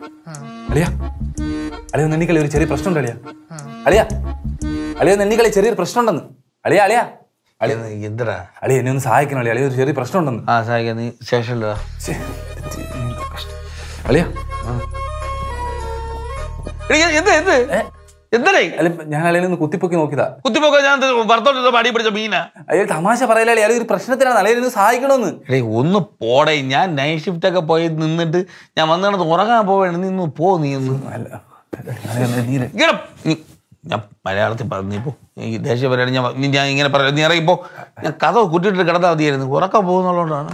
അളിയ അളിയ ഒന്ന് എണ്ണിക്കളി ഒരു ചെറിയ പ്രശ്നമുണ്ട് അളിയ അളിയ അളിയ ഒന്ന് എണ്ണിക്കളി ചെറിയൊരു പ്രശ്നമുണ്ടെന്ന് അളിയ അളിയ അളിയ എന്തടാ അളിയ എന്നെ ഒന്ന് സഹായിക്കണം അളിയ അളിയ ഒരു ചെറിയ പ്രശ്നമുണ്ടെന്ന് ആ സഹായിക്കാം നീ സ്റ്റേഷനിലാ ശ്ശേ, കഷ്ടം. അളിയ എന്ത് എന്ത് എന്തടേ അല്ല ഞാൻ അളിയെ ഒന്ന് കുത്തിപ്പൊക്കി നോക്കിയതാ കുത്തിപ്പോക്ക ഞാൻ ഭർത്തോട്ട് പാടി പിടിച്ച മീനാ അളിയ തമാശ പറയല അളിയ അളിയ ഒരു പ്രശ്നത്തിലാണ് അളിയ ഒന്ന് സഹായിക്കണമെന്ന് എടേ ഒന്ന് പോടേ ഞാൻ നൈറ്റ് ഷിഫ്റ്റ് ഒക്കെ പോയി നിന്നിട്ട് ഞാൻ വന്നു കിടന്ന് ഉറങ്ങാൻ പോവാണ് നീ ഒന്ന് പോ നീ ഒന്ന് അല്ല അളിയ ഒന്ന് നീ ഇങ്ങനെ നീ ഞാൻ മലയാളത്തിൽ പറഞ്ഞു നീ പോ ഈ ദേശീയ പരിപാടി ഞാൻ നീ ഞാൻ ഇങ്ങനെ പറയാം നീ ഇറങ്ങിപ്പോ ഞാൻ കഥ കുട്ടിയിട്ട് കിടന്നാൽ മതിയായിരുന്നു ഉറക്കം പോകുന്നുള്ളതുകൊണ്ടാണ്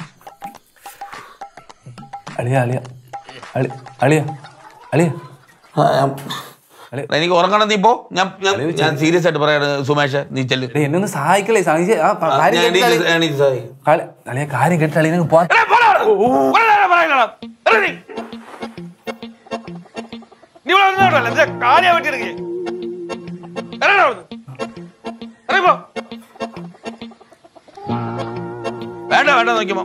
അളിയ അളിയ അളി അളിയ അളിയ അളിയ എനിക്ക് ഉറങ്ങണം നീ പോ ഞാൻ ഞാൻ- ഞാൻ സീരിയസ് ആയിട്ട് പറയാണ് സുമേഷ് നീ ചെല്ല് അളിയ എന്നെ ഒന്ന് സഹായിക്കലേ സഹായിച്ച് ആ പ- കാര്യം ഞാൻ കേട്ടിട്ട് എണീറ്റ് അളിയ- എണീറ്റ് സഹായിക്കാം. കാല- അളിയ കാര്യം കേട്ടിട്ട് അളിയ പോവാൻ എടാ, പോടാ അവിടെ. പോടാ, പോടാ, പോടാ, പോടാ. എടാ, നീ. നീ ഇവിടെ വന്നോട്ടല്ലേ നിന്റെ കാര്യം വെട്ടിയെടുക്കേ വേണ്ട വേണ്ട നോക്കിയപ്പോ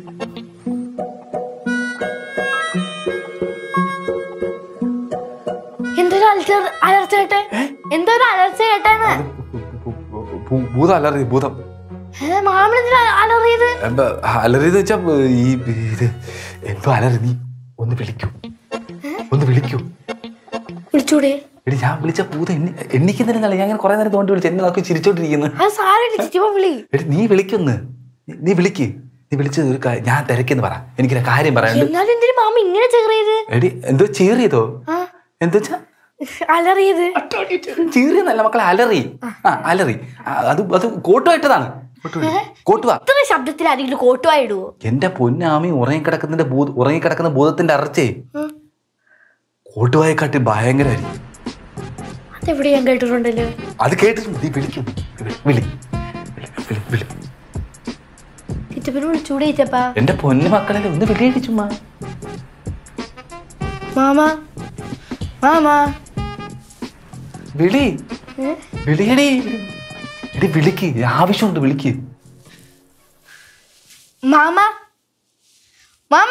എന്തൊരു അലർച്ച അലർച്ച കേട്ടെ എന്തൊരു അലർച്ച കേട്ടാന്ന് ഭൂ- ഭൂതം അലറി ഭൂതം ഏ, മാമനെന്തിനാ അലറിയത് എന്താ അലറിയെന്ന് വെച്ചാ ഈ ഇത് എന്തോ അലറി നീ ഒന്ന് വിളിക്കൂ ഒന്ന് വിളിക്കൂ വിളിച്ചൂടെ എടി ഞാൻ വിളിച്ച ഭൂതം എണ്ണി എണ്ണിക്കുന്നില്ലെന്നല്ല ഞാൻ അങ്ങനെ കുറെ നേരം തോണ്ടി വിളിച്ചു എന്നെ നോക്കി ചിരിച്ചോണ്ടിരിക്കുന്നു അത് സാരമില്ല ചിറ്റിപ്പോ വിളി എടി നീ വിളിക്കൊന്ന് നീ- നീ വിളിക്ക് നീ വിളിച്ചത് ഒരു കാ- ഞാൻ തിരക്കെന്ന് പറ എനിക്കൊരു കാര്യം പറയാനുണ്ട് എന്നാലും എന്തിനു മാമ ഇങ്ങനെ ചെറിയത് എടി എന്തോ ചീറിയതോ ആ എന്താ വെച്ചാ അലറിയത് ചീറിയെന്നല്ല മക്കളെ അലറി ആ അലറി ആ, അത് അത് കോട്ടുമായിട്ടതാണ് കോട്ടുവാ ഇത്ര ശബ്ദത്തിൽ ആരെങ്കിലും കോട്ടുവായിടുവോ എന്റെ പൊന്നാമി ഉറങ്ങിക്കിടക്കുന്നതിന്റെ ഭൂത ഉറങ്ങിക്കിടക്കുന്ന ഭൂതത്തിന്റെ അറച്ചേ ഉം. കോട്ടുവായെക്കാട്ടി ഭയങ്കരമായിരിക്കും അതെവിടെ ഞാൻ കേട്ടിട്ടുണ്ടല്ലോ അത് കേട്ടിട്ടുണ്ട് നീ വിളിക്കും വിളി വിളി വിളി, വിളി ചിറ്റപ്പന് വിളിച്ചൂടെ ചിറ്റപ്പാ എന്റെ പൊന്നു മക്കളല്ലേ ഒന്ന് വിളിയടി ചുമ്മാ മാമ മാമ വിളി ഏ? വിളിയടി എടി വിളിക്ക് ആവശ്യമുണ്ട് വിളിക്ക് മാമ മാമ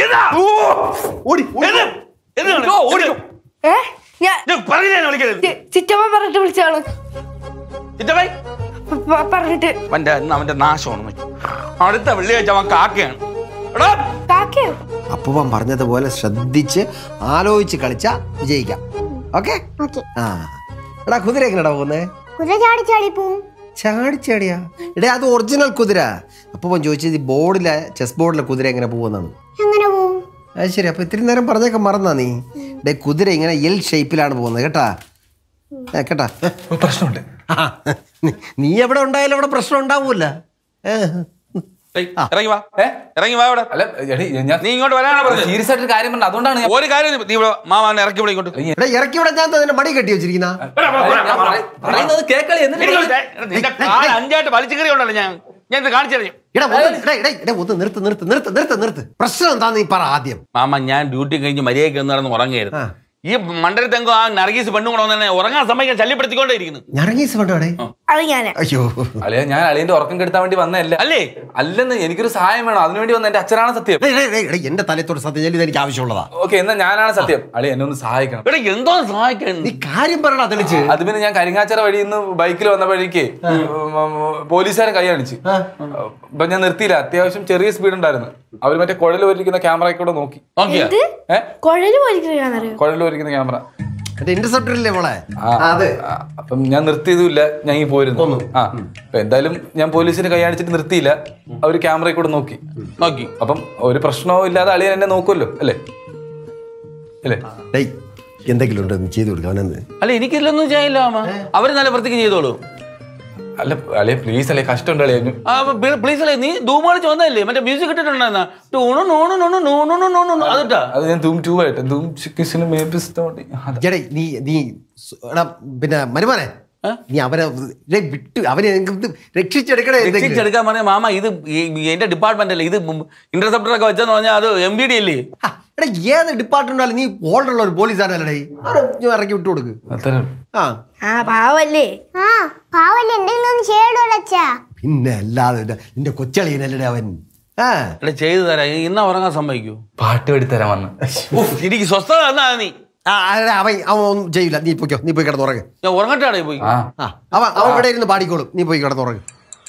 ഓടി എന്ത്? എന്താണ്? എന്ത്? ഏ ഞാൻ ഞാൻ പറഞ്ഞില്ലേ എന്നെ വിളിക്കരുത്? ചി- ചിറ്റമ്മ പറഞ്ഞിട്ട് വിളിച്ചാണ് ചിറ്റപ്പായി? പറഞ്ഞിട്ട് അവന്റെ ഇന്ന് അവന്റെ നാശമാണ് നോക്കി. അടുത്ത വെള്ളിയാഴ്ച അവൻ കാക്കയാണ് എടാ കാക്കയോ അപ്പൂപ്പൻ പറഞ്ഞതുപോലെ ശ്രദ്ധിച്ച് ആലോചിച്ച് കളിച്ച വിജയിക്കാം ഓക്കെ ഓക്കെ ആ എടാ കുതിര എങ്ങനെയാ പോകുന്നേ കുതിര ചാടി ചാടി പോവും ചാടി ചാടിയാ എടാ അത് ഒറിജിനൽ കുതിര അപ്പൂപ്പൻ ചോദിച്ചത് ഈ ബോർഡിലെ ചെസ് ബോർഡിലെ കുതിര എങ്ങനെ പോകുമെന്നാണ് എങ്ങനെ പോവും അത് ശരി അപ്പൊ ഇത്തിരി നേരം പറഞ്ഞൊക്കെ മറന്നാ നീ ഡേ കുതിര ഇങ്ങനെ എൽ ഷേപ്പിലാണ് പോകുന്നത് കേട്ടാ ഏ, കേട്ടാ ഒരു പ്രശ്നമുണ്ട് ആ, നീ- നീ എവിടെ ഉണ്ടായാലും അവിടെ പ്രശ്നം ഉണ്ടാവൂല ഏ. ഏയ്, ഇറങ്ങി വാ ഏ? ഇറങ്ങി വാ ഇവിടെ അല്ല എടി ഞാൻ നീ ഇങ്ങോട്ട് വരാനാ പറഞ്ഞത് സീരിയസ് ആയിട്ട് കാര്യം പറഞ്ഞത് അതുകൊണ്ടാണ് ഞാൻ ഒരു കാര്യം നീ ഇവിടെ മാമാനെ ഇറക്കി ഇവിടെ ഇങ്ങോട്ട് എടാ ഇറക്കി വിടാൻ ഞാൻ തന്നെ മടി കെട്ടി വെച്ചിരിക്കുന്ന ഞാൻ പറ- പറയുന്നത് കേക്കളി എന്നിട്ട് എനിക്ക് വിളി. എടാ, നിന്റെ കാല് അഞ്ചായിട്ട് വലിച്ചു കയറി ഉണ്ടല്ലോ ഞാൻ ഞാൻ ഇത് കാണിച്ചു തരാം എടാ ഒന്ന് എടാ, എടാ, എടാ, ഒന്ന് നിർത്ത് നിർത്ത് നിർത്ത് നിർത്ത് നിർത്ത് പ്രശ്നം എന്താന്ന് നീ പറ ആദ്യം മാമ ഞാൻ ഡ്യൂട്ടി കഴിഞ്ഞ് മര്യാദയ്ക്ക് ഒന്ന് നടന്ന് ഉറങ്ങായിരുന്നു ആ. ഈ മണ്ടരത്തെങ്കോ ആ നർഗീസ് പെണ്ണും കൂടെ വന്നെ ഉറങ്ങാൻ സമയം ശല്യപ്പെടുത്തിക്കൊണ്ടേ ഇരിക്കുന്നു ഞറങ്ങീസ് വേണ്ടോടെ അത് ഞാനാ അയ്യോ അളിയ ഞാൻ അളിയന്റെ ഉറക്കം കെടുത്താൻ വേണ്ടി വന്നതല്ല അല്ലേ അല്ലെന്ന് എനിക്കൊരു സഹായം വേണം അതിനുവേണ്ടി വന്ന എന്റെ അച്ഛനാണ് സത്യം എടാ, എടാ, എടാ, എടാ, എന്റെ തലത്തോട് സത്യം ചെയ്യൽ ഇത് എനിക്ക് ആവശ്യമുള്ളതാ ഓക്കെ എന്നാ ഞാനാണ് സത്യം അളിയ എന്നെ ഒന്ന് സഹായിക്കണം ഇവിടെ എന്തോ സഹായിക്കാൻ നീ കാര്യം പറയടാ തെളിച്ച് അത് പിന്നെ ഞാൻ കരിങ്ങാച്ചറ വഴി നിന്ന് ബൈക്കിൽ വന്നപ്പോഴേക്ക് പോലീസുകാരൻ കൈ കാണിച്ച് അപ്പൊ ഞാൻ നിർത്തിയില്ല അത്യാവശ്യം ചെറിയ സ്പീഡ് ഉണ്ടായിരുന്നു അവര് മറ്റേ കുഴൽ വരിക്കുന്ന ക്യാമറ കൂടെ നോക്കി നോക്കിയാ എന്ത് ഏഹ് കുഴല് പോലിരിക്കുന്നറിയോ കുഴൽ വരിക്കുന്ന ക്യാമറ എന്റെ ഇന്റർസെപ്റ്റർ ഇല്ലേ മോളെ ആ, അതെ ആ, അപ്പം ഞാൻ നിർത്തിയതുമില്ല ഞാൻ ഈ പോയിരുന്നു ആ അപ്പൊ എന്തായാലും ഞാൻ പോലീസിന് കൈ കാണിച്ചിട്ട് നിർത്തിയില്ല അവര് ക്യാമറയിൽ കൂടെ നോക്കി നോക്കി അപ്പം ഒരു പ്രശ്നവും ഇല്ലാതെ അളിയൻ എന്നെ നോക്കുമല്ലോ അല്ലേ അല്ലേ ഡേയ് എന്തെങ്കിലും ഉണ്ട് നീ ചെയ്തു കൊടുക്കാം അവനെന്ന് അല്ല എനിക്കില്ലൊന്നും ചെയ്യില്ല മാമ അവര് നല്ല വൃത്തിക്ക് ചെയ്തോളൂ അല്ല അളിയ പ്ലീസ് അല്ലേ കഷ്ടമുണ്ട് അളിയന് ആ പ്ലീസ് അല്ലേ നീ ധൂമ കളിച്ച് വന്നതല്ലേ മറ്റേ മ്യൂസിക് ഇട്ടിട്ടുണ്ടായിരുന്ന ടൂണു നൂണു നൂണു നൂണു നൂണു നൂണു അതിട്ടാ അത് ഞാൻ ധൂം ടൂ ആയിട്ട് ധൂം ചിക്കിസിന് മേബി ജടേ നീ നീ സ് എടാ പിന്നെ മരുമാനെ നീ അവനെ ഡേയ് വിട്ട് അവനെ എനിക്ക് രക്ഷിച്ചെടുക്കണേ എന്തെങ്കിലും രക്ഷിച്ചെടുക്കാൻ പറഞ്ഞ മാമ ഇത് ഈ- എന്റെ ഡിപ്പാർട്ട്മെന്റ് അല്ലേ ഇത് ഇന്റർസെപ്റ്റർ ഒക്കെ വെച്ചെന്ന് പറഞ്ഞാൽ അത് എം ബി ഡി അല്ലേ ആ, എടാ ഏത് ഡിപ്പാർട്ട്മെന്റ് നീ ഓൾഡറുള്ള ഒരു പോലീസുകാരനല്ലേ ഇറക്കി വിട്ടു കൊടുക്ക് അത്ര ആ ആ പാവല്ലേ ആ പാവല്ലേ എന്തെങ്കിലും ഒന്ന് ചെയ്യണോ അച്ഛാ പിന്നെ അല്ലാതെ ഇല്ല. നിന്റെ കൊച്ചളിയനല്ലേ അവൻ ആ എടാ ചെയ്തു തരാം ഇന്ന ഉറങ്ങാൻ സമ്മതിക്കൂ പാട്ട് പാടിത്തരാൻ വന്ന് ഉഫ്, എനിക്ക് സ്വസ്ഥത തന്നാ നീ ആ, അല്ല, അവൻ അവൻ ഒന്നും ചെയ്യില്ല നീ പോയിക്കോ നീ പോയി കിടന്നുറങ്ങ് ഞാൻ ഉറങ്ങട്ടാടേ പോയി ആ ആ അവൻ അവൻ ഇവിടെ ഇരുന്ന് പാടിക്കോളും നീ പോയി കിടന്നുറങ്ങ്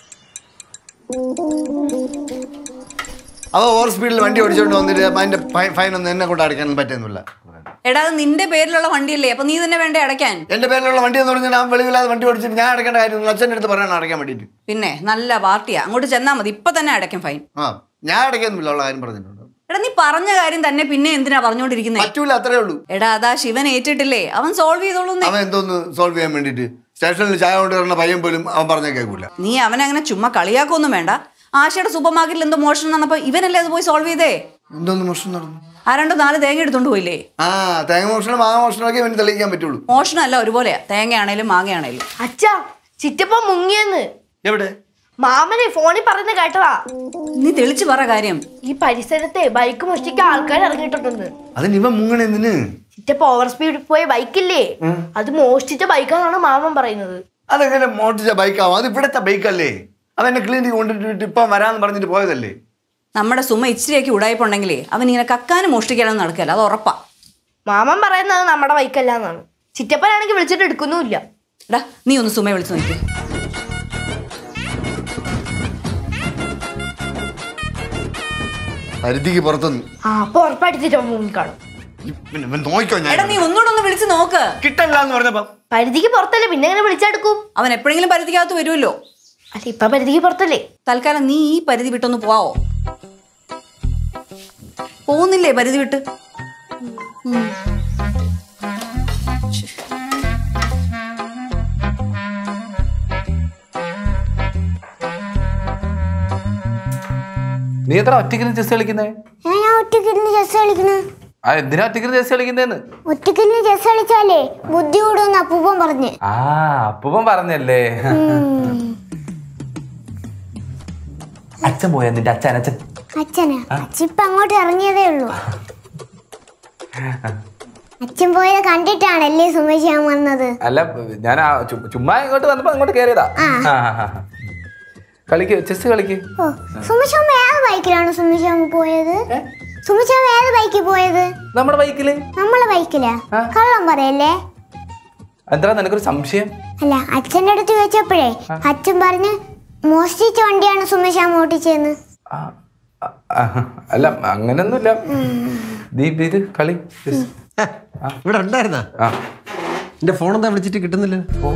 അവ ഓവർ സ്പീഡിൽ വണ്ടി ഓടിച്ചോണ്ട് വന്നിട്ട് അതിന്റെ ഫൈൻ ഒന്നും എന്നെ കൊണ്ട് അടയ്ക്കാൻ പറ്റുന്നില്ല എടാ അത് നിന്റെ പേരിലുള്ള വണ്ടിയല്ലേ അപ്പൊ നീ തന്നെ വേണ്ടേ അടയ്ക്കാൻ എന്റെ പേരിലുള്ള വണ്ടി എന്ന് പറഞ്ഞാൽ ഞാൻ വെളിവില്ലാതെ വണ്ടി ഓടിച്ചിട്ട് ഞാൻ അടയ്ക്കേണ്ട കാര്യം അച്ഛൻ്റെ അടുത്ത് പറയണം അടയ്ക്കാൻ വേണ്ടിയിട്ട് പിന്നെ നല്ല പാർട്ടിയാ അങ്ങോട്ട് ചെന്നാ മതി ഇപ്പൊ തന്നെ അടയ്ക്കും ഫൈൻ ആ ഞാൻ അടയ്ക്കുന്നില്ല ഉള്ള കാര്യം പറഞ്ഞിട്ടുണ്ട് എടാ നീ പറഞ്ഞ കാര്യം തന്നെ പിന്നെ എന്തിനാ പറഞ്ഞോണ്ടിരിക്കുന്നേ പറ്റൂല അത്രേ ഉള്ളൂ എടാ അതാ ശിവൻ ഏറ്റിട്ടില്ലേ അവൻ സോൾവ് ചെയ്തോളൂന്നേ അവൻ എന്തോന്ന് സോൾവ് ചെയ്യാൻ വേണ്ടിയിട്ട് സ്റ്റേഷനിൽ ചായ കൊണ്ടുവരുന്ന പയ്യൻ പോലും അവൻ പറഞ്ഞ കേൾക്കൂല നീ അവനെ അങ്ങനെ ചുമ്മാ കളിയാക്കൊന്നും വേണ്ട ആശയുടെ സൂപ്പർ മാർക്കറ്റിൽ എന്തോ മോഷണം നടന്നപ്പോ ഇവനല്ലേ അത് പോയി സോൾവ് ചെയ്തേ എന്തോന്ന് മോഷണം നടന്നു ആ രണ്ടോ നാല് തേങ്ങ എടുത്തോണ്ട് പോയില്ലേ ആ തേങ്ങ മോഷണം മാങ്ങ മോഷണമൊക്കെ ഇവന് തെളിയിക്കാൻ പറ്റുള്ളൂ മോഷണമല്ല ഒരുപോലെയാ തേങ്ങയാണേലും മാങ്ങയാണേലും അച്ഛാ ചിറ്റപ്പ മുങ്ങിയെന്ന് എവിടെ മാമനെ ഫോണിൽ പറയുന്ന കേട്ടതാ നീ തെളിച്ചു പറ കാര്യം ഈ പരിസരത്തെ ബൈക്ക് മോഷ്ടിക്കാൻ ആൾക്കാർ ഇറങ്ങിയിട്ടുണ്ടെന്ന് അതിന് ഇവൻ മുങ്ങണ എന്തിന് ചിറ്റപ്പ ഓവർ സ്പീഡിൽ പോയ ബൈക്കില്ലേ അത് മോഷ്ടിച്ച ബൈക്കാണെന്നാണ് മാമൻ പറയുന്നത് അതെങ്ങനെ മോട്ടിച്ച ബൈക്കാവും അത് ഇവിടുത്തെ ബൈക്കല്ലേ അതെന്നെ ക്ലീനിക്ക് കൊണ്ടിട്ട് ഇപ്പം വരാന്ന് പറഞ്ഞിട്ട് പോയതല്ലേ നമ്മുടെ സുമ ഇച്ചിരിയൊക്കെ ഉടായ്പുണ്ടെങ്കിലേ അവൻ ഇങ്ങനെ കക്കാനും മോഷ്ടിക്കാനൊന്നും നടക്കില്ല അത് ഉറപ്പാ മാമൻ പറയുന്നത് നമ്മുടെ ബൈക്കല്ല എന്നാണ് ചിറ്റപ്പനാണെങ്കിൽ വിളിച്ചിട്ട് എടുക്കുന്നുമില്ല എടാ നീ ഒന്ന് സുമയെ വിളിച്ചു നോക്കി പരിധിക്ക് പുറത്തൊന്നും ആ അപ്പൊ ഉറപ്പായിട്ട് ചിറ്റപ്പ മുങ്ങിക്കാണും പിന്നെ ഇവൻ നോക്കിക്കോ എടാ ഞാൻ നീ ഒന്നുകൂടെ ഒന്ന് വിളിച്ചു നോക്ക് കിട്ടല്ല എന്ന് പറഞ്ഞപ്പം പരിധിക്ക് പുറത്തല്ലേ പിന്നെ എങ്ങനെ വിളിച്ചെടുക്കും അവൻ എപ്പോഴെങ്കിലും പരിധിക്കകത്ത് വരുമല്ലോ അല്ല ഇപ്പൊ പരിധിക്ക് പുറത്തല്ലേ തൽക്കാലം നീ ഈ പരിധി വിട്ടൊന്ന് പോവാവോ പോകുന്നില്ലേ പരിധി വിട്ട് ഉം. നീ എത്ര ഒറ്റയ്ക്കിന് ചെസ് കളിക്കുന്നേ ഞാൻ ഒറ്റക്കിരുന്ന് ചെസ് കളിക്കണ ആ എന്തിനാ ഒറ്റയ്ക്കിന് ചെസ് കളിക്കുന്നേന്ന് ഒറ്റക്കിരുന്ന് ചെസ് കളിച്ചാലേ ബുദ്ധി കൂടുമെന്ന് അപ്പൂപ്പൻ പറഞ്ഞ് ആ അപ്പൂപ്പൻ പറഞ്ഞല്ലേ അച്ഛൻ പോയ നിന്റെ അച്ഛൻ അച്ഛൻ അച്ഛനാ അച്ഛൻ അങ്ങോട്ട് ഇറങ്ങിയതേ ഉള്ളൂ അച്ഛൻ പോയത് കണ്ടിട്ടാണല്ലേ സുമേഷ് വന്നത് അല്ല ഞാൻ ആ ചു- ചുമ്മാ ഇങ്ങോട്ട് വന്നപ്പോ അങ്ങോട്ട് കയറിയതാ ആ. ആ, ആ, ആ. കളിക്ക് ചെസ് കളിക്ക് ഓ സുമേഷമ്മ ഏത് ബൈക്കിലാണ് സുമേഷമ്മ പോയത് സുമേഷമ്മ ഏത് ബൈക്കിൽ പോയത് നമ്മുടെ ബൈക്കില് നമ്മളെ ബൈക്കിലാ കള്ളം പറയല്ലേ എന്താ നിനക്കൊരു സംശയം അല്ല അച്ഛൻ്റെ അടുത്ത് ചോദിച്ചപ്പോഴേ അച്ഛൻ പറഞ്ഞ് മോഷ്ടിച്ച വണ്ടിയാണ് സുമേഷമ്മ ഓട്ടിച്ചതെന്ന് ആ, ആ, ആ, അല്ല അങ്ങനൊന്നുമില്ല ദീപ് ഇത് കളി ചെസ്. ഏ, ഇവിടെ ഉണ്ടായിരുന്ന ആ എന്റെ ഫോൺ എന്താ വിളിച്ചിട്ട് കിട്ടുന്നില്ല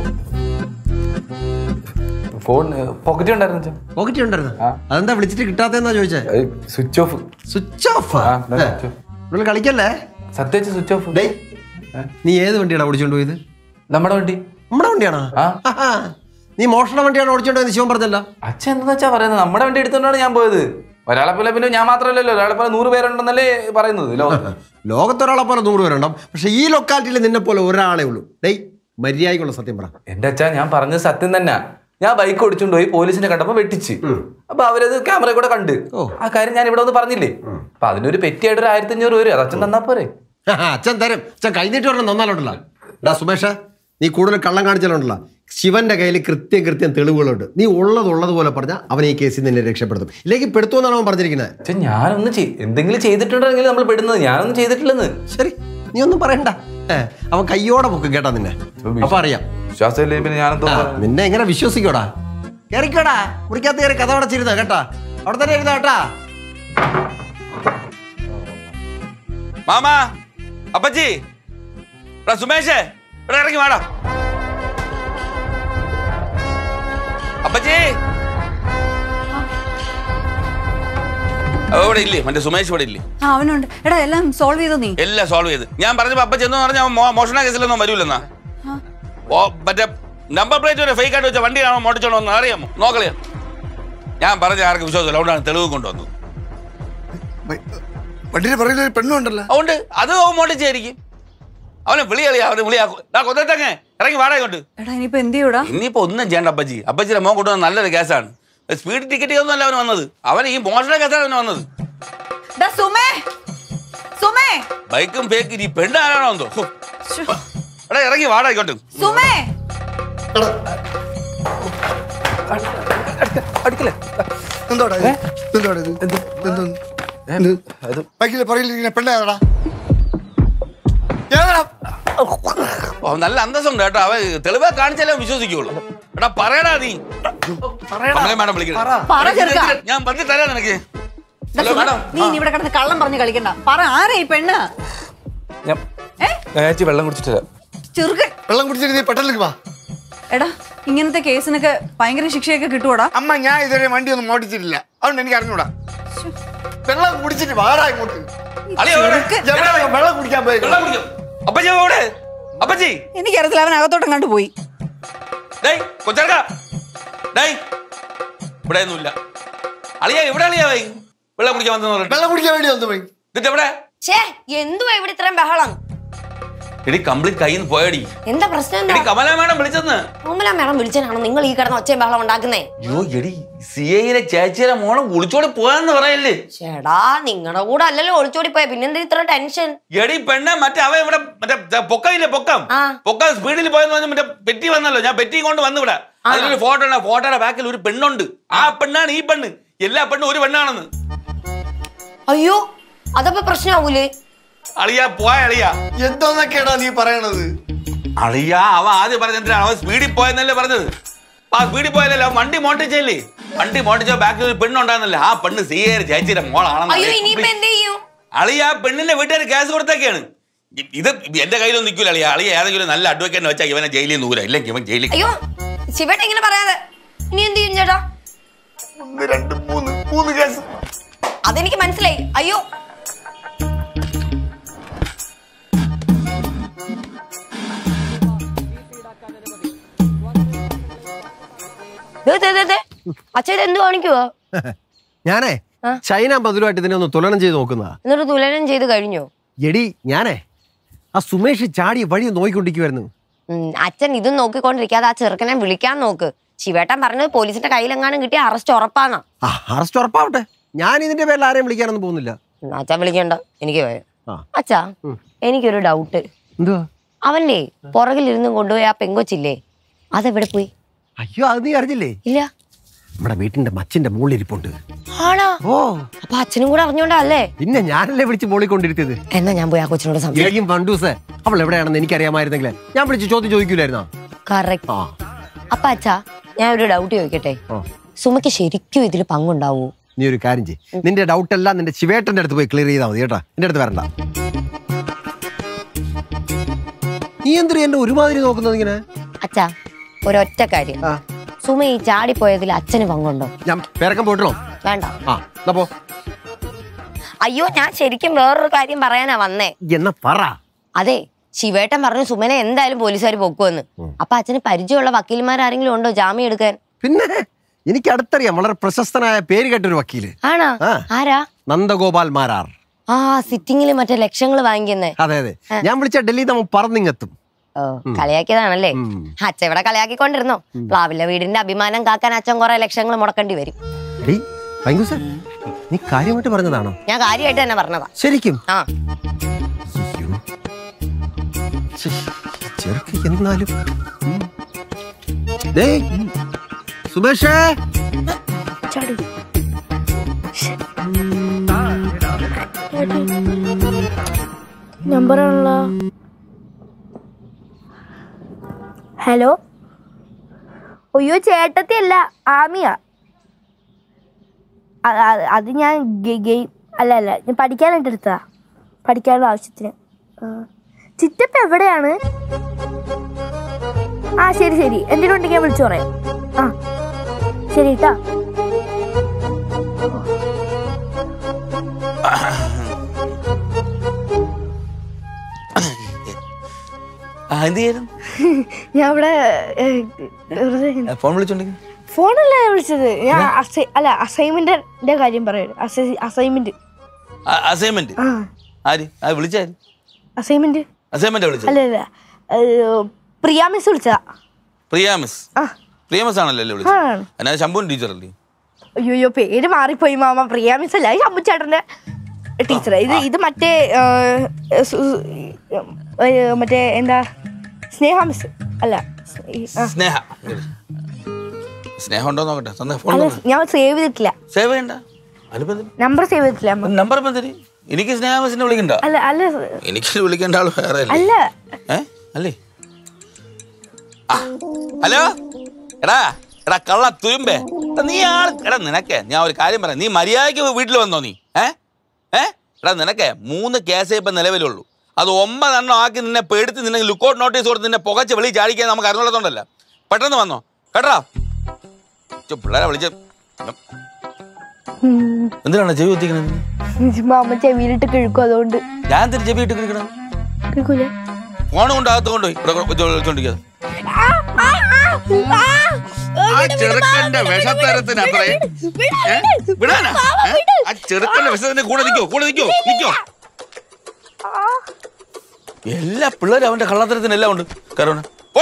ഫോൺ പോക്കറ്റ് ഉണ്ടായിരുന്നു അച്ഛൻ. പോക്കറ്റ് ഉണ്ടായിരുന്ന ആ. അതെന്താ വിളിച്ചിട്ട് കിട്ടാത്തെന്നാ ചോദിച്ചേ ഏയ്, സ്വിച്ച് ഓഫ് സ്വിച്ച് ഓഫ് ആ, ദാ സ്വിച്ച് ഓഫ്. ഇവിടെ കളിക്കല്ലേ സത്യം സ്വിച്ച് ഓഫ് ഡേയ് നീ ഏത് വണ്ടിയാണ് ഓടിച്ചോണ്ട് പോയത് നമ്മുടെ വണ്ടി നമ്മുടെ വണ്ടിയാണോ ആ. ആഹാ. നീ മോഷണ വണ്ടിയാണ് ഓടിച്ചോണ്ട് പോയത് ശിവൻ പറഞ്ഞല്ലോ അച്ഛൻ എന്താ വെച്ചാ പറയുന്നത് നമ്മുടെ വണ്ടി എടുത്തോണ്ടാണ് ഞാൻ പോയത് ഒരാളെ പോലെ പിന്നെ ഞാൻ മാത്രമല്ലല്ലോ ഒരാളെ പോലെ നൂറ് പേരുണ്ടെന്നല്ലേ പറയുന്നത് ലോകത്ത് ലോകത്തൊരാളെ പോലെ നൂറ് പേരുണ്ടാവും പക്ഷെ ഈ ലൊക്കാലിറ്റിയിൽ നിന്നെ പോലെ ഒരാളെ ഉള്ളൂ ഡേയ് മര്യാദക്കുള്ള സത്യം പറ എന്റെ അച്ഛാ ഞാൻ പറഞ്ഞത് സത്യം തന്നെ ഞാൻ ബൈക്ക് ഓടിച്ചുകൊണ്ട് പോയി പോലീസിനെ കണ്ടപ്പോ വെട്ടിച്ച് അപ്പൊ അവരത് ക്യാമറ കൂടെ കണ്ട് ഓ. ആ കാര്യം ഞാൻ ഇവിടെ ഒന്ന് പറഞ്ഞില്ലേ അപ്പൊ അതിനൊരു പെറ്റിയായിട്ട് ഒരു ആയിരത്തി അഞ്ഞൂറ് വരും അത് അച്ഛൻ തന്നാ പോരെ ആഹാ, അച്ഛൻ തരും അച്ഛൻ കൈനീട്ട് പറഞ്ഞ നന്നാലുണ്ടല്ലോ എടാ സുമേഷ നീ കൂടുതൽ കള്ളം കാണിച്ചാലുണ്ടല്ലോ ശിവന്റെ കയ്യിൽ കൃത്യം കൃത്യം തെളിവുകളുണ്ട് നീ ഉള്ളത് ഉള്ളതുപോലെ പറഞ്ഞാൽ അവൻ ഈ കേസിൽ നിന്നെ രക്ഷപ്പെടുത്തും ഇല്ലെങ്കിൽ പെടുത്തുമെന്നാണ് അവൻ പറഞ്ഞിരിക്കുന്നത് അച്ഛൻ ഞാനൊന്ന് ചെയ് എന്തെങ്കിലും ചെയ്തിട്ടുണ്ടെങ്കിൽ നമ്മൾ പെടുന്നത് ഞാനൊന്നും ചെയ്തിട്ടില്ലെന്ന് ശരി നീ ഒന്നും പറയണ്ട ഏ, അവൻ കയ്യോടെ പൊക്കും കേട്ടാ നിന്നെ അപ്പൊ അറിയാം വിശ്വാസമില്ലേ പിന്നെ ഞാനെന്തോ ആ, നിന്നെ എങ്ങനെ വിശ്വസിക്കോടാ കേറിക്കോടാ മുറിക്കകത്ത് കയറി കഥ അടച്ചിരുന്ന കേട്ടാ അവിടെ തന്നെ ഇരുന്ന കേട്ടാ മാമാ അപ്പച്ചി എടാ സുമേഷേ ഇവിടെ ഇറങ്ങി വാടാ അപ്പച്ചി അവ ഇവിടെ ഇല്ലേ മറ്റേ സുമേഷ് ഇവിടെ ഇല്ലേ ആ അവനുണ്ട് എടാ എല്ലാം സോൾവ് ചെയ്തോ നീ എല്ലാം സോൾവ് ചെയ്ത് ഞാൻ പറഞ്ഞപ്പോ അപ്പച്ചി എന്ന് പറഞ്ഞാൽ മോ- മോഷണ കേസിലൊന്നും വരൂലെന്നാ ഓ മറ്റേ നമ്പർ പ്ലേറ്റ് വരെ ഫേക്ക് ആയിട്ട് വെച്ച വണ്ടിയാണോ മോട്ടിച്ചോണ്ടോ എന്ന് അറിയാമോ നോക്കളിയാ ഞാൻ പറഞ്ഞ ആർക്കും വിശ്വാസമില്ല അതുകൊണ്ടാണ് തെളിവ് കൊണ്ടുവന്നത് വണ്ടിയുടെ പുറകിൽ ഒരു പെണ്ണുണ്ടല്ലോ അതുകൊണ്ട് അത് അവൻ മോട്ടിച്ചായിരിക്കും അവനെ വിളിയറിയാ അവനെ വിളിയാ കൊന്നത്തങ്ങ് ഇറങ്ങി വാടക കൊണ്ട് എടാ ഇനിയിപ്പോ എന്ത് ചെയ്യൂടാ ഇനിയിപ്പോ ഒന്നും ചെയ്യണ്ട അപ്പച്ചി അപ്പച്ചിയുടെ മോൻ കൊണ്ടുവന്ന നല്ലൊരു കേസാണ് സ്പീഡ് ടിക്കറ്റ് ഒന്നും അല്ല അവന് വന്നത് അവൻ ഈ മോഷണ കേസാണ് അവന് വന്നത് എടാ സുമേ സുമേ ബൈക്കും ഫേക്ക് ഈ പെണ്ണ് ആരാണോ എന്തോ ഹോ. എടാ ഇറങ്ങി വാടാ ഇങ്ങോട്ട് സുമേ അടിക്കല്ലേ എന്തോടാ ഇത്? എന്തോടാ ഇത്? എന്തോ? എന്ത്? ബൈക്കിലെ പുറകിലിരിക്കുന്ന പെണ്ണേതാടാ ഏതാടാ ഓ, നല്ല അന്തസ്സുണ്ട് കേട്ടോ അവ തെളിവെ കാണിച്ചാലേ വിശ്വസിക്കുള്ളൂ എടാ പറയടാ നീ കമലേ മാഡം വിളിക്കണേ പറ ചെറുക്കാ. ഞാൻ പറഞ്ഞു തരാം നിനക്ക് ഹലോ മാഡം നീ ഇനി ഇവിടെ കിടന്ന് കള്ളം പറഞ്ഞ് കളിക്കണ്ട പറ ആരാ ഈ പെണ്ണ് ഞാൻ ഏ ഞാൻ ചേച്ചി വെള്ളം കുടിച്ചിട്ടില്ല ചെറുക്കൻ വെള്ളം കുടിച്ചിട്ട് നീ പെട്ടെന്ന് വാ എടാ ഇങ്ങനത്തെ കേസിനൊക്കെ ഭയങ്കര ശിക്ഷയൊക്കെ കിട്ടുവാടാ അമ്മ ഞാൻ ഇതുവരെ വണ്ടി ഒന്നും ഓടിച്ചിട്ടില്ല അതുകൊണ്ട് എനിക്ക് അറിഞ്ഞൂടാ വെള്ളം കുടിച്ചിട്ട് വാടാ ഇങ്ങോട്ട് അളിയ എവിടെ? എവിടെയാ വെള്ളം കുടിക്കാൻ പോയി വെള്ളം കുടിക്കും അപ്പച്ചി എവിടെ അപ്പച്ചി എനിക്കറിയത്തില്ല അവൻ അകത്തോട്ടം കണ്ടു പോയി ഡേയ് കൊച്ചർക്ക ഡേയ് ഇവിടെ ഒന്നുമില്ല അളിയ എവിടെ അളിയാ വൈ വെള്ളം കുടിക്കാൻ വന്നു പറഞ്ഞിട്ട് വെള്ളം കുടിക്കാൻ വേണ്ടി വന്നു പോയി എന്നിട്ട് എവിടെ ഛേ എന്തുവാ ഇവിടെ ഇത്രയും ബഹളം എടി കംപ്ലീറ്റ് കയ്യിൽ നിന്ന് പോയടി എന്താ പ്രശ്നം എന്താ എടി കമല മാഡം വിളിച്ചെന്ന് ഓമല മേഡം വിളിച്ചതാണോ നിങ്ങൾ ഈ കിടന്ന് ഒച്ചയും ബഹളം ഉണ്ടാക്കുന്നേ അയ്യോ എടി സി ഐയിലെ ചേച്ചിയുടെ മോളെ വിളിച്ചോടി പോയെന്ന് പറയല്ലേ ചേടാ നിങ്ങളുടെ കൂടെ അല്ലല്ലോ ഒളിച്ചോടി പോയ പിന്നെന്താ ഇത്ര ടെൻഷൻ എടി പെണ്ണെ മറ്റേ അവ ഇവിടെ മറ്റേ പൊക്കമില്ലേ പൊക്കം ആ. പൊക്കം സ്പീഡിൽ പോയെന്ന് പറഞ്ഞ മറ്റേ പെറ്റി വന്നല്ലോ ഞാൻ പെറ്റി കൊണ്ട് വന്നു ഇവിടെ അതിലൊരു ഫോട്ടോ ഉണ്ട് ഫോട്ടോയുടെ ബാക്കിൽ ഒരു പെണ്ണുണ്ട് ആ പെണ്ണാണ് ഈ പെണ്ണ് എല്ലാ പെണ്ണും ഒരു പെണ്ണാണെന്ന് അയ്യോ അതപ്പോ പ്രശ്നമാവൂലേ അളിയ പോയ അളിയ എന്തോന്നൊക്കെയാടാ നീ പറയണത് അളിയ അവ ആദ്യം പറഞ്ഞ എന്തിനാണ് അവൻ സ്പീഡിൽ പോയെന്നല്ലേ പറഞ്ഞത് അപ്പൊ ആ സ്പീഡിൽ പോയതല്ലേ അവൻ വണ്ടി മോട്ടിച്ചല്ലേ വണ്ടി മോട്ടിച്ച ബാക്കിൽ ഒരു പെണ്ണുണ്ടായിരുന്നല്ലേ ആ പെണ്ണ് സി ഐ ചേച്ചിയുടെ മോളാണെന്ന് അയ്യോ അറിയാം. ഇനിയിപ്പോ എന്ത് ചെയ്യും അളിയ ആ പെണ്ണിന്റെ വീട്ടുകാർ കേസ് കൊടുത്തേക്കാണ് ഇ- ഇത് എന്റെ കയ്യിലൊന്നും നിൽക്കൂല അളിയ അളിയ ഏതെങ്കിലും നല്ല അഡ്വക്കേറ്റിനെ വെച്ചാൽ ഇവനെ ജയിലിൽ നൂര ഇല്ലെങ്കിൽ ഇവൻ ജയിലിൽ അയ്യോ ശിവേട്ട ഇങ്ങനെ പറയാതെ ഇനി എന്ത് ചെയ്യും ചേട്ടാ ഒന്ന് രണ്ട് മൂന്ന് മൂന്ന് കേസ് അതെനിക്ക് മനസ്സിലായി അയ്യോ അച്ഛ ഇത് എന്ത് കാണിക്കുവോ ഞാനേ ആ? ചൈന ബദലുമായിട്ട് ഇതിനെ ഒന്ന് തുലനം ചെയ്ത് നോക്കുന്നതാ എന്നിട്ട് തുലനം ചെയ്ത് കഴിഞ്ഞോ എടി ഞാനേ ആ സുമേഷ് ചാടിയ വഴി നോയിക്കൊണ്ടിരിക്കുവായിരുന്നു ഉം, അച്ഛൻ ഇതും നോക്കിക്കൊണ്ടിരിക്കാതെ ആ ചെറുക്കനെ വിളിക്കാൻ നോക്ക് ശിവേട്ടൻ പറഞ്ഞത് പോലീസിന്റെ കയ്യിലെങ്ങാനും കിട്ടിയ അറസ്റ്റ് ഉറപ്പാന്നാ ആ അറസ്റ്റ് ഉറപ്പാവട്ടെ ഞാൻ ഇതിന്റെ പേരിൽ ആരെയും വിളിക്കാനൊന്നും പോകുന്നില്ല ഉം, അച്ഛൻ വിളിക്കണ്ട എനിക്ക് പോയോ ആ. അച്ഛാ എനിക്കൊരു ഡൗട്ട് എന്തുവാ അവന്റെ പുറകിലിരുന്ന് കൊണ്ടുപോയി ആ പെങ്കൊച്ചില്ലേ അതെവിടെ പോയി അയ്യോ അത് നീ അറിഞ്ഞില്ലേ ഇല്ല നമ്മുടെ വീട്ടിന്റെ മച്ചിന്റെ മുകളിൽ ഇരിപ്പുണ്ട് ആണോ ഓ അപ്പൊ അച്ഛനും കൂടെ അറിഞ്ഞോണ്ടല്ലേ പിന്നെ ഞാനല്ലേ വിളിച്ച് മോളിൽ കൊണ്ടിരുത്തിയത് എന്നാ ഞാൻ പോയി ആ കൊച്ചിനോട് സംസാരിക്കാം ഏയും പണ്ടൂസേ അവൾ എവിടെയാണെന്ന് എനിക്കറിയാമായിരുന്നെങ്കിലേ ഞാൻ വിളിച്ച് ചോദ്യം ചോദിക്കൂലായിരുന്നോ കറക്റ്റ് ആ അപ്പൊ അച്ഛാ ഞാൻ ഒരു ഡൗട്ട് ചോദിക്കട്ടെ ആ. സുമയ്ക്ക് ശരിക്കും ഇതിൽ പങ്കുണ്ടാവൂ നീ ഒരു കാര്യം ചെയ്യ് നിന്റെ ഡൗട്ട് എല്ലാം നിന്റെ ശിവേട്ടന്റെ അടുത്ത് പോയി ക്ലിയർ ചെയ്താൽ മതി കേട്ടോ എന്റെ അടുത്ത് വരണ്ട നീ എന്തിനാ എന്റെ ഒരുമാതിരി നോക്കുന്നത് ഇങ്ങനെ അച്ഛാ ഒരൊറ്റ കാര്യം ആ. സുമ ഈ ചാടിപ്പോയതിൽ അച്ഛന് പങ്കുണ്ടോ ഞാൻ പേരക്കം പോയിട്ടോ വേണ്ട ആ എന്നാ പോ അയ്യോ ഞാൻ ശരിക്കും വേറൊരു കാര്യം പറയാനാ വന്നേ എന്നാ പറ അതെ ശിവേട്ടൻ പറഞ്ഞു സുമനെ എന്തായാലും പോലീസുകാർ പൊക്കുമെന്ന് അപ്പൊ അച്ഛന് പരിചയമുള്ള വക്കീൽമാരാരെങ്കിലും ഉണ്ടോ ജാമ്യം എടുക്കാൻ പിന്നെ എനിക്ക് അടുത്തറിയാം വളരെ പ്രശസ്തനായ പേര് കേട്ടൊരു വക്കീല് ആണോ ആ. ആരാ നന്ദഗോപാൽ മാരാർ ആ സിറ്റിങ്ങിൽ മറ്റേ ലക്ഷങ്ങൾ വാങ്ങിക്കുന്നേ അതെ അതെ ഞാൻ വിളിച്ച ഡൽഹി നമ്മൾ പറന്നിങ്ങെത്തും ഓ കളിയാക്കിയതാണല്ലേ ഉം. അച്ഛൻ ഇവിടെ കളിയാക്കിക്കൊണ്ടിരുന്നോ പ്ലാവിലെ വീടിന്റെ അഭിമാനം കാക്കാൻ അച്ഛൻ കുറെ ലക്ഷങ്ങൾ മുടക്കേണ്ടി വരും എടീ, ഭയങ്കര നീ കാര്യമായിട്ട് പറഞ്ഞതാണോ ഞാൻ കാര്യമായിട്ട് തന്നെ പറഞ്ഞതാ ശരിക്കും ആ അയ്യോ. ശ്ശേ, ചെറുക്ക് എന്നാലും ഉം. ഡേയ്, സുമേഷേ നമ്പറാണല്ലോ ഹലോ അയ്യോ ചേട്ടത്തി അല്ല ആമിയ അ- അ- അത് ഞാൻ ഗെയിം അല്ല അല്ല ഞാൻ പഠിക്കാനായിട്ട് എടുത്തതാ പഠിക്കാനുള്ള ആവശ്യത്തിന് ആ. ചിറ്റപ്പ എവിടെയാണ് ആ ശരി ശരി എന്തെങ്കിലും ഉണ്ടെങ്കിൽ ഞാൻ വിളിച്ചു പറയാം ആ ശരി കേട്ടാ ആ, എന്ത് ചെയ്യാനും ഞാൻ ഇവിടെ ഏ, വെറുതെ ഫോൺ വിളിച്ചോണ്ടെങ്കിൽ ഫോണല്ലേ വിളിച്ചത് ഞാൻ അസൈ അല്ല അസൈൻമെന്റിന്റെ കാര്യം പറയുന്നത് അസൈൻമെന്റ് അസൈൻമെന്റ് ആ ആര് ആ വിളിച്ചാര് അസൈൻമെന്റ് അസൈൻമെന്റ് വിളിച്ചത് അല്ല അല്ല ഏ, പ്രിയ മിസ് വിളിച്ചതാ പ്രിയ മിസ് ആ പ്രിയ മിസ് ആണല്ലോ അല്ലേ വിളിച്ചത് ആണ്. എന്നാ ശമ്പൂൻ ടീച്ചർ അല്ലേ അയ്യോ അയ്യോ പേര് മാറിപ്പോയി മാമ പ്രിയ മിസ് അല്ല ശമ്പു ചേട്ടന്റെ ടീച്ചർ ഇത് ഇത് മറ്റേ ഏ, സു- ഏ, മറ്റേ എന്താ സ്നേഹ മിസ് അല്ല ഈ- ആ, സ്നേഹ സ്നേഹം ഉണ്ടോ നോക്കട്ടെ തന്നെ ഫോൺ അല്ല ഞാൻ സേവ് ചെയ്തിട്ടില്ല സേവ് ചെയ്യണ്ട അതിപ്പോ നമ്പർ സേവ് ചെയ്തിട്ടില്ല അമ്മ നമ്പർ ഇപ്പം തരി എനിക്ക് സ്നേഹസിനെ വിളിക്കണ്ട അല്ല അല്ല എനിക്ക് വിളിക്കേണ്ട ആൾ വേറെ അല്ലേ അല്ല ഏ അല്ലേ ആ ഹലോ എടാ എടാ കള്ള തുരുമ്പേ എടാ, നീ ആൾ എടാ നിനക്ക് ഞാൻ ഒരു കാര്യം പറയാം നീ മര്യാദയ്ക്ക് വീട്ടിൽ വന്നോ നീ ഏ ഏ എടാ നിനക്ക് മൂന്ന് കേസേ ഇപ്പം നിലവിലുള്ളൂ അത് ഒമ്പതെണ്ണം ആക്കി നിന്നെ പേടിച്ച് നിന്നെ ലുക്കൗട്ട് നോട്ടീസ് കൊടുത്ത് നിന്നെ പുകച്ച് വെളി ചാടിക്കാൻ നമുക്ക് അറിഞ്ഞോളത്തോണ്ടല്ല പെട്ടെന്ന് വന്നോ കേട്ടോ ചു, പിള്ളേരെ വിളിച്ച് ഉം. എന്തിനാണ് ചെവി കുത്തിക്കുന്നത് മാമ ചെവിയിലിട്ട് കിഴക്കും അതുകൊണ്ട് ഞാൻ എന്തിനു ചെവി ഇട്ട് കിടക്കണം കിഴക്കൂല ഫോൺ കൊണ്ട് അകത്ത് കൊണ്ടുപോയി ഇവിടെ വെച്ച് വിളിച്ചോണ്ടിരിക്കുക ആ ചെറുക്കന്റെ വിഷത്തരത്തിന് അത്രേ ഏ? വിടാനാ ഏ? ആ ചെറുക്കന്റെ വിഷത്തിന് കൂടെ നിൽക്കോ കൂടെ നിൽക്കോ നിൽക്കോ എല്ലാ പിള്ളേരും അവന്റെ കള്ളത്തരത്തിന് എല്ലാം ഉണ്ട് കരോണ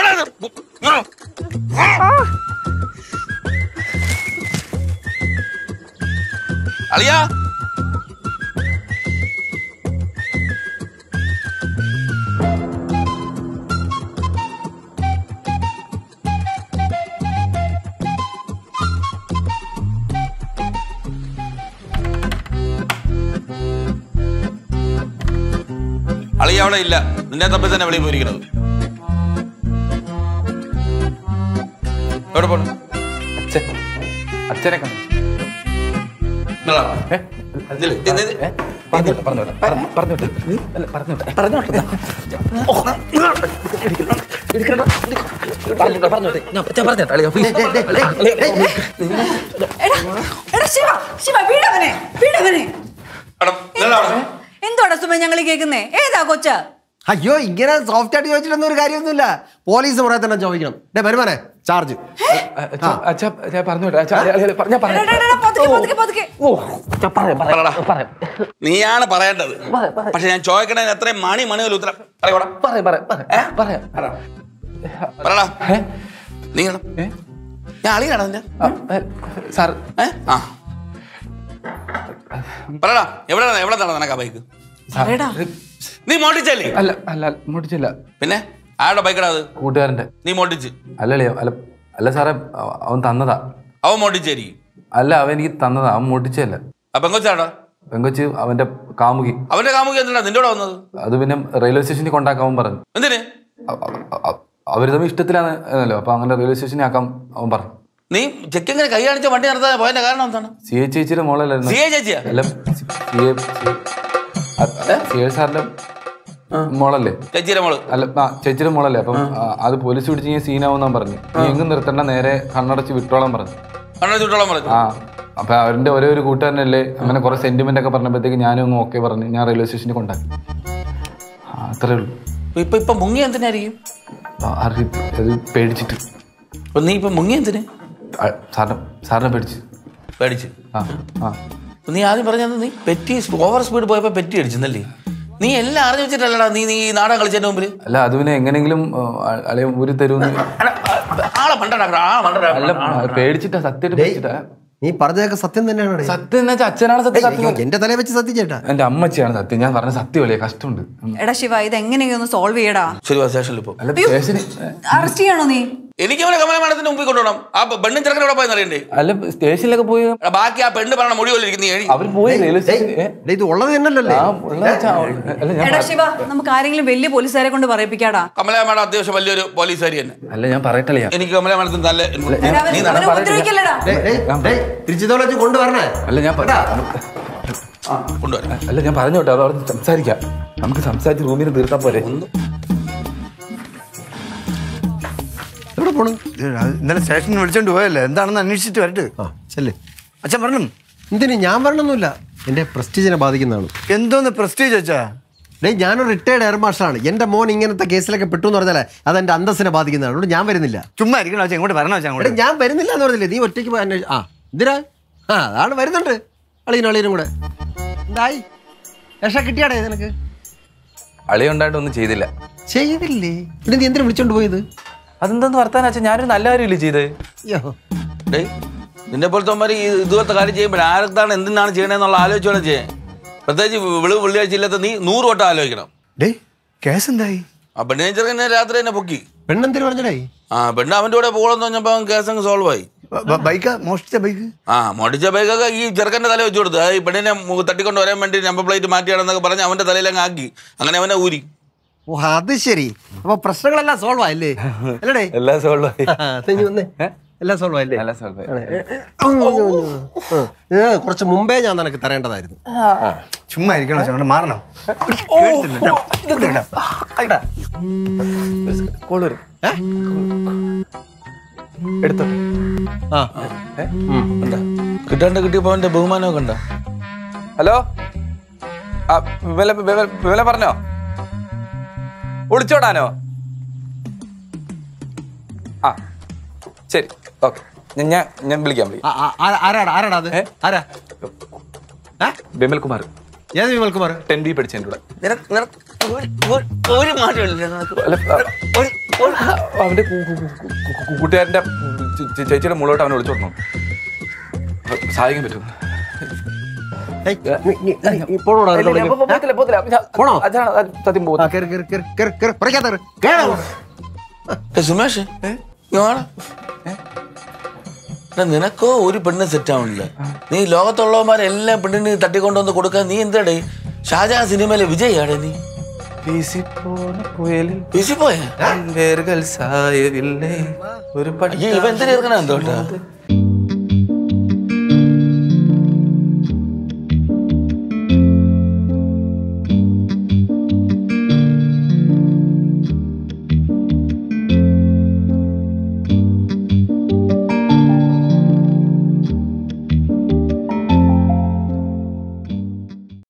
അളിയാ അളിയ അവിടെ ഇല്ല നിന്നെ തപ്പി തന്നെ വെളിയിൽ പോയിരിക്കണത് എവിടെ പോണു അച്ഛൻ അച്ഛനെ കണ്ടു നിങ്ങളാ? നില്ല്, നില്ല്, നില്ല്. പറഞ്ഞോട്ടെ പറഞ്ഞോട്ടെ പറഞ്ഞ- പറഞ്ഞോട്ടെ അല്ല പറഞ്ഞോട്ടെ പറഞ്ഞോട്ടെ പറഞ്ഞോട്ടെ പറഞ്ഞോട്ടെ ഞാൻ ഞാൻ പറഞ്ഞോട്ടെ അളിയാ, please. എടാ എടാ ശിവ ശിവ വീടവനെ വീടവനെ എടാ, നിങ്ങളാ അവിടെ? എന്തോടാ സുമ ഞങ്ങൾ കേൾക്കുന്നേ ഏതാ കൊച്ച അയ്യോ ഇങ്ങനെ സോഫ്റ്റ് ആയിട്ട് ചോദിച്ചിട്ടൊന്നും ഒരു കാര്യമൊന്നുമില്ല പോലീസ് പറയാൻ തന്നെ ചോദിക്കണം ഡേ വരുമാനെ ചാർജ് അച്ഛാ അച്ഛാ ഞാൻ പറഞ്ഞോട്ടെ അച്ഛാ അളിയാ, അളിയാ, ഞാൻ എടാ, പറയാം എടാ, എടാ, പതുക്കെ പതുക്കെ പതുക്കെ ഓ ഞാൻ പറയാം പറയടാ. പറയാം പറയാം നീയാണ് പറയേണ്ടത് പക്ഷെ ഞാൻ ചോദിക്കണതിന് എത്രയും മണി മണി ഒരു ഉത്തരം പറയടാ പറയാം പറയാം പറയാം പറയാം പറയടാ ഏ? നീ ഏ? ഞാൻ അളിയാണോ നിന്റെ ആ, ഏ, സാർ ഏ ആ പറയടാ എവിടെ എവിടെ നടന്ന നിനക്കാ ബൈക്ക് സാർ, പറയടാ. നീ മോട്ടിച്ചല്ലേ അല്ല അല്ല മുട്ടിച്ചില്ല പിന്നെ ആരുടെ ബൈക്കടാ അത് കൂട്ടുകാരന്റെ നീ മോട്ടിച്ച് അല്ല അളിയാ അല്ല അല്ല സാറേ അവ- അവൻ തന്നതാ അവൻ മോട്ടിച്ചായിരിക്കും അല്ല അവൻ എനിക്ക് തന്നതാ അവൻ മുട്ടിച്ചല്ല അപ്പൊ എങ്കൊച്ചാടാ പെങ്കൊച്ച് അവന്റെ കാമുകി അവന്റെ കാമുകി എന്തിനാ നിന്റെ കൂടെ വന്നത് അത് പിന്നെ റെയിൽവേ സ്റ്റേഷനിൽ കൊണ്ടാക്കാൻ അവൻ പറഞ്ഞു എന്തിന് അ- അ- അ- അവര് തമ്മിൽ ഇഷ്ടത്തിലാണ് എന്നല്ലോ അപ്പൊ അങ്ങനെ റെയിൽവേ സ്റ്റേഷനിൽ ആക്കാൻ അവൻ പറഞ്ഞു നീ ചെക്കിങ്ങനെ കൈ കാണിച്ച വണ്ടി നടത്താൻ പോയതിന്റെ കാരണം എന്താണ് സി എ ചേച്ചിയുടെ മോളല്ലായിരുന്നു സി എ ചേച്ചിയാ അല്ല സി എ സി എ സാറിന്റെ മോളല്ലേ ചേച്ചിയുടെ മോള് അല്ല ആ ചേച്ചിയുടെ മോളല്ലേ അപ്പം ആ, അത് പോലീസ് പിടിച്ച് കഴിഞ്ഞാൽ സീനാവുന്നാൻ പറഞ്ഞു നീ എങ്ങും നിർത്തണ്ട നേരെ കണ്ണടച്ച് വിട്ടോളാൻ പറഞ്ഞു കണ്ണട ചുട്ടോളം പറഞ്ഞു ആ അപ്പൊ അവരുടെ ഒരേ ഒരു കൂട്ടുകാരനല്ലേ അങ്ങനെ കുറെ സെന്റിമെന്റ് ഒക്കെ പറഞ്ഞപ്പോഴത്തേക്ക് ഞാനും ഒന്ന് ഓക്കെ പറഞ്ഞു ഞാൻ റെയിൽവേ സ്റ്റേഷനിൽ കൊണ്ടാക്കി ആ, അത്രേ ഉള്ളൂ ഇപ്പൊ ഇപ്പൊ മുങ്ങി എന്തിനായിരിക്കും ആ, അറി- അത് പേടിച്ചിട്ട് അപ്പൊ നീ ഇപ്പൊ മുങ്ങി എന്തിന് ആ, സാറിനെ സാറിനെ പേടിച്ച് പേടിച്ച് ആ ആ നീ ആദ്യം പറഞ്ഞത് നീ പെറ്റി ഓവർ സ്പീഡ് പോയപ്പോ പെറ്റി അടിച്ചെന്നല്ലേ നീ എല്ലാം അറിഞ്ഞു വെച്ചിട്ടല്ലടാ നീ നീ ഈ നാടകം കളിച്ചതിന്റെ മുമ്പിൽ അല്ല അത് പിന്നെ എങ്ങനെങ്കിലും അളിയ ഊരി തരുമെന്ന് ആളെ പണ്ടാ ആളെ പണ്ടാ അല്ല പേടിച്ചിട്ടാ സത്യമായിട്ട് പേടിച്ചിട്ടാ നീ പറഞ്ഞതൊക്കെ സത്യം തന്നെയാണ് സത്യം എന്ന് വെച്ചാൽ അച്ഛനാണ് സത്യം സത്യം എന്റെ തലയെ വെച്ച് സത്യം ചേട്ടാ എന്റെ അമ്മച്ചിയാണ് സത്യം ഞാൻ പറഞ്ഞ സത്യം അല്ലേ കഷ്ടമുണ്ട് ഉം. എടാ ശിവ ഇത് എങ്ങനെയൊന്ന് സോൾവ് ചെയ്യടാ ശരി വാ സ്റ്റേഷനിൽ പോ അല്ല സ്റ്റേഷന് അറസ്റ്റ് ചെയ്യണോ നീ എനിക്ക് അവനെ കമല മാഡത്തിന്റെ മുമ്പിൽ കൊണ്ടുപോകണം ആ പെണ്ണും ചെറുക്കനും ഇവിടെ പോയെന്ന് അറിയണ്ടേ അല്ല സ്റ്റേഷനിലൊക്കെ പോയി എടാ, ബാക്കി ആ പെണ്ണ് പറഞ്ഞ മൊഴി പോലെ ഇരിക്കും നീ എഴുതി അവർ പോയി റെയിൽവേ സ്റ്റേഷൻ ഡേ, ഇത് ഉള്ളത് തന്നെയല്ലേ ആ ഉള്ള വെച്ചാ അല്ല ഞാൻ എടാ ശിവ നമുക്ക് ആരെങ്കിലും വലിയ പോലീസുകാരെ കൊണ്ട് പറയിപ്പിക്കാടാ കമല മാഡം അത്യാവശ്യം വലിയൊരു പോലീസുകാരി തന്നെ അല്ല ഞാൻ പറയട്ടല്ലേ എനിക്ക് കമല മാഡത്തിന് നല്ല എടാ, അവനെ- നീ അവനെ ഉപദ്രവിക്കല്ലടാ തിരിച്ചു കൊണ്ടു പറഞ്ഞേ അല്ല ഞാൻ പറ- കൊണ്ടുവരാം അല്ല ഞാൻ പറഞ്ഞോട്ടെ അത് അവിടെ സംസാരിക്കാം നമുക്ക് സംസാരിച്ച് റൂമിൽ നിന്ന് തീർത്താ പോരെ എവിടെ പോണു ഇന്നലെ സ്റ്റേഷനിൽ വിളിച്ചോണ്ട് പോയല്ലേ എന്താണെന്ന് അന്വേഷിച്ചിട്ട് വരട്ടെ ആ ചെല്ലേ അച്ഛൻ പറഞ്ഞു എന്തിനു ഞാൻ പറഞ്ഞൊന്നുമില്ല എന്റെ പ്രസ്റ്റീജിനെ ബാധിക്കുന്നതാണ് എന്തോന്ന് പ്രസ്റ്റീജ് അച്ഛാ ഡേ ഞാനൊരു റിട്ടയർഡ് എയർ മാർഷലാണ് എന്റെ മോൻ ഇങ്ങനത്തെ കേസിലൊക്കെ പെട്ടു എന്ന് പറഞ്ഞാലേ അത് എന്റെ അന്തസ്സിനെ ബാധിക്കുന്നതാണ് അതുകൊണ്ട് ഞാൻ വരുന്നില്ല ചുമ്മാ ഇരിക്കണം അച്ഛൻ ഇങ്ങോട്ട് വരണം അച്ഛൻ എടാ അങ്ങോട്ട് ഞാൻ വരുന്നില്ല എന്ന് പറഞ്ഞില്ലേ നീ ഒറ്റയ്ക്ക് പോയി അന്വേഷി ആ എന്തിനാ ആ അതാണ് വരുന്നുണ്ട് അളിയനും അളിയനും കൂടെ എന്തായി രക്ഷ കിട്ടിയാടേ നിനക്ക് അളിയുണ്ടായിട്ട് ഒന്നും ചെയ്തില്ല ചെയ്തില്ലേ പിന്നെ നീ എന്തിനാ വിളിച്ചോണ്ട് പോയത് അതെന്തെന്ന് വർത്താനം വെച്ചാൽ ഞാനൊരു നല്ല കാര്യമില്ലേ ചെയ്തേ അയ്യോ ഡേയ് നിന്നെ പോലത്തെ ഈ ഇതുപോലത്തെ കാര്യം ചെയ്യുമ്പോൾ ആരത്താണ് എന്തിനാണ് ചെയ്യണമെന്നുള്ള ആലോചിച്ചോടെ ചെയ്യാൻ പ്രത്യേകിച്ച് വിളവ് വെള്ളിയാഴ്ച ഇല്ലാത്ത നീ നൂറ് വട്ടം ആലോചിക്കണം ഡേ കേസ് എന്തായി ആ പെണ്ണിനെ ചെറുക്കനെ രാത്രി തന്നെ പൊക്കി പെണ്ണെന്തിനു പറഞ്ഞടേ ആ പെണ്ണ് അവൻ്റെ കൂടെ പോകണമെന്ന് പറഞ്ഞപ്പോൾ അവൻ കേസ് അങ്ങ് സോൾവ് ആയി ബൈക്കാ മോഷ്ടിച്ച ബൈക്ക് ആ മോടിച്ച ബൈക്കൊക്കെ ഈ ചെറുക്കന്റെ തല വെച്ചു കൊടുത്തു ഈ പെണ്ണിനെ മു- തട്ടിക്കൊണ്ട് വരാൻ വേണ്ടി നമ്പർ പ്ലേറ്റ് മാറ്റിയാണെന്നൊക്കെ പറഞ്ഞ് അവന്റെ തലയിലങ്ങ് ആക്കി അങ്ങനെ അവനെ ഊരി ഓ അത് ശരി അപ്പൊ പ്രശ്നങ്ങളെല്ലാം സോൾവ് ആയില്ലേ അല്ലടേ എല്ലാം സോൾവ് ആയി ആ, നീ വന്നേ. എല്ലാം സോൾവ് ആയില്ലേ എല്ലാം സോൾവ് ആയി ആണ്. ഏ, ഏ, ഏ, ഏ, കുറച്ച് മുമ്പേ ഞാൻ നിനക്ക് തരേണ്ടതായിരുന്നു ചുമ്മാ ഇരിക്കണോ ചേട്ടാ മാറണോ കോള് വരും എടുത്തോ ആ കണ്ടാ? കിട്ടാണ്ട് കിട്ടിയപ്പോ അവന്റെ ബഹുമാനമൊക്കെ കണ്ട ഹലോ ആ വിമല വിമല വിമല പറഞ്ഞോ ഒളിച്ചോടാനോ ആ ശരി ഓക്കെ ഞാൻ ഞാൻ വിളിക്കാം വിളിക്കാം ആ, ആ, ആ- ആരാടാ ആരാടാ അത് ആരാ ഏ? വിമൽ കുമാർ ഏത് വിമൽ കുമാർ ടെൻ ബി പഠിച്ചതിൻ്റെ കൂടെ നിനക്ക് നിനക്ക് ഒരു- ഒരു- ഒരു മാറ്റമില്ല നിനക്ക്. അല്ല, ആ, അവന്റെ കു- കു- കു- കു- കു- കൂട്ടുകാരന്റെ ചേ- ചേ- ചേച്ചിയുടെ മുകളോട്ട് അവനെ വിളിച്ചു കൊടുക്കണം സഹായിക്കാൻ പറ്റും ഏയ്, നീ- നീ- നീ- നീ പോണോടാ അവരുടെ അവിടേക്ക്? പോണോ? സത്യം ആ, പോകും കേറ്, കേറ്, കേറ്, കേറ്, കേറ്, പുറയ്ക്കകത്ത് കേറ്. കേറ് അങ്ങോട്ട്. ഏ, സുമേഷ് ഇങ്ങ് വാടാ. എടാ, നിനക്കോ ഒരു പെണ്ണ് സെറ്റ് ആവണില്ല നീ ലോകത്തുള്ളവന്മാരെല്ലാം പെണ്ണിന് തട്ടിക്കൊണ്ടുവന്ന് കൊടുക്കാൻ നീ എന്താടേ ഷാജഹാൻ സിനിമയിലെ വിജയാടേ നീ പുയലിൽ വീശി പോയ വേറുകൾ സായവില്ലേ ഒരു ഇവ എന്തിനാ എന്തോട്ടാ